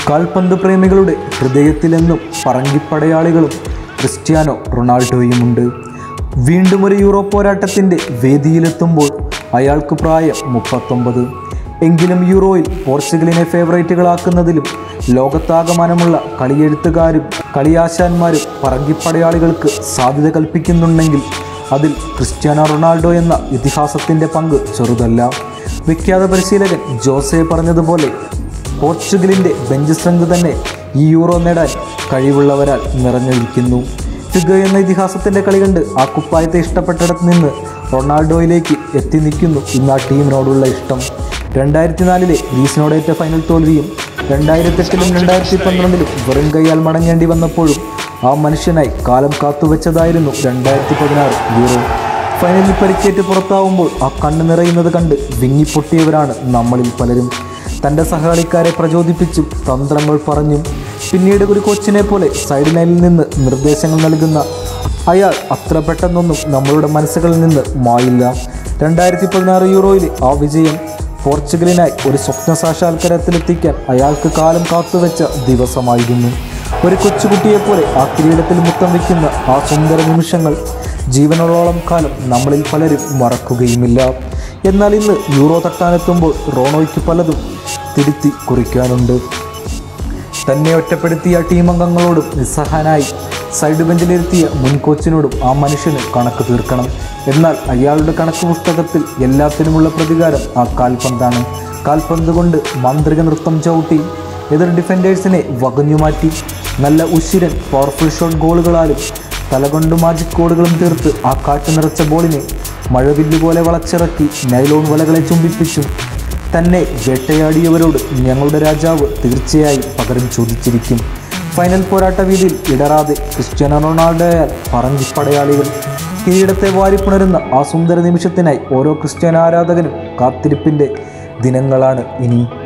കാൽപന്ത് പ്രേമികളുടെ ഹൃദയത്തിലെന്നും പറങ്കിപ്പടയാളികളും ക്രിസ്ത്യാനോ റൊണാൾഡോയുമുണ്ട് വീണ്ടും ഒരു യൂറോ പോരാട്ടത്തിൻ്റെ വേദിയിലെത്തുമ്പോൾ അയാൾക്ക് പ്രായം മുപ്പത്തൊമ്പത് എങ്കിലും യൂറോയിൽ പോർച്ചുഗലിനെ ഫേവറേറ്റുകളാക്കുന്നതിലും ലോകത്താകമാനമുള്ള കളിയെഴുത്തുകാരും കളിയാശാന്മാരും പറങ്കിപ്പടയാളികൾക്ക് സാധ്യത കൽപ്പിക്കുന്നുണ്ടെങ്കിൽ അതിൽ ക്രിസ്ത്യാനോ റൊണാൾഡോ എന്ന ഇതിഹാസത്തിൻ്റെ പങ്ക് ചെറുതല്ല വിഖ്യാത പരിശീലകൻ ജോസെ പറഞ്ഞതുപോലെ പോർച്ചുഗലിൻ്റെ ബെഞ്ച് സ്ട്രെങ്ത് തന്നെ ഈ യൂറോ നേടാൻ കഴിവുള്ളവരാൽ നിറഞ്ഞിരിക്കുന്നു ഫിഗ എന്ന ഇതിഹാസത്തിൻ്റെ കളി കണ്ട് ആ കുപ്പായത്തെ ഇഷ്ടപ്പെട്ടിടത്ത് നിന്ന് റൊണാൾഡോയിലേക്ക് എത്തി നിൽക്കുന്നു ഇന്ന് ആ ടീമിനോടുള്ള ഇഷ്ടം രണ്ടായിരത്തി നാലിലെ ഗ്രീസിനോടേറ്റ ഫൈനൽ തോൽവിയും രണ്ടായിരത്തെട്ടിലും രണ്ടായിരത്തി പന്ത്രണ്ടിലും വെറും കൈയാൽ മടങ്ങേണ്ടി വന്നപ്പോഴും ആ മനുഷ്യനായി കാലം കാത്തുവെച്ചതായിരുന്നു രണ്ടായിരത്തി പതിനാറ് യൂറോ ഫൈനലിൽ പരിക്കേറ്റ് പുറത്താവുമ്പോൾ ആ കണ്ണ് നിറയുന്നത് കണ്ട് വിങ്ങിപ്പൊട്ടിയവരാണ് നമ്മളിൽ പലരും തൻ്റെ സഹകളിക്കാരെ പ്രചോദിപ്പിച്ചും തന്ത്രങ്ങൾ പറഞ്ഞും പിന്നീട് ഒരു കോച്ചിനെ പോലെ സൈഡ് ലൈനിൽ നിന്ന് നിർദ്ദേശങ്ങൾ നൽകുന്ന അയാൾ അത്ര പെട്ടെന്നൊന്നും നമ്മളുടെ മനസ്സുകളിൽ നിന്ന് മായില്ല രണ്ടായിരത്തി പതിനാറ് യൂറോയിൽ ആ വിജയം പോർച്ചുഗലിനായി ഒരു സ്വപ്ന സാക്ഷാത്കാരത്തിലെത്തിക്കാൻ അയാൾക്ക് കാലം കാത്തുവെച്ച ദിവസമായിരുന്നു ഒരു കൊച്ചുകുട്ടിയെപ്പോലെ ആ കിരീടത്തിൽ മുത്തം വയ്ക്കുന്ന ആ സുന്ദര നിമിഷങ്ങൾ ജീവനോളം കാലം നമ്മളിൽ പലരും മറക്കുകയുമില്ല എന്നാൽ ഇന്ന് യൂറോ തട്ടാനെത്തുമ്പോൾ റോണോയ്ക്ക് പലതും തിരുത്തി കുറിക്കാനുണ്ട് തന്നെ ഒറ്റപ്പെടുത്തിയ ടീം അംഗങ്ങളോടും നിസ്സഹായനായി സൈഡ് ബെഞ്ചിലിരുത്തിയ മുൻ കോച്ചിനോടും ആ മനുഷ്യന് കണക്ക് തീർക്കണം എന്നാൽ അയാളുടെ കണക്ക് പുസ്തകത്തിൽ എല്ലാത്തിനുമുള്ള പ്രതികാരം ആ കാൽപന്താണ് കാൽപന്ത് കൊണ്ട് മാന്ത്രിക നൃത്തം ചവിട്ടി എതിർ ഡിഫൻഡേഴ്സിനെ വകഞ്ഞുമാറ്റി നല്ല ഉശിരൻ പവർഫുൾ ഷോട്ട് ഗോളുകളാലും തലകൊണ്ട് മാജിക് കോഡുകളും തീർത്ത് ആ കാറ്റ് നിറച്ച ബോളിനെ മഴവില്ല് പോലെ വളച്ചിറക്കി നൈലോൺ വലകളെ ചുംബിപ്പിച്ചും തന്നെ വേട്ടയാടിയവരോട് ഞങ്ങളുടെ രാജാവ് തീർച്ചയായും പകരം ചോദിച്ചിരിക്കും ഫൈനൽ പോരാട്ട വീതിയിൽ ഇടറാതെ ക്രിസ്ത്യാനോ റൊണാൾഡോയാൽ പറങ്കി പടയാളികൾ കിരീടത്തെ വാരിപ്പുണരുന്ന ആ സുന്ദര നിമിഷത്തിനായി ഓരോ ക്രിസ്ത്യാനോ ആരാധകനും കാത്തിരിപ്പിൻ്റെ ദിനങ്ങളാണ് ഇനി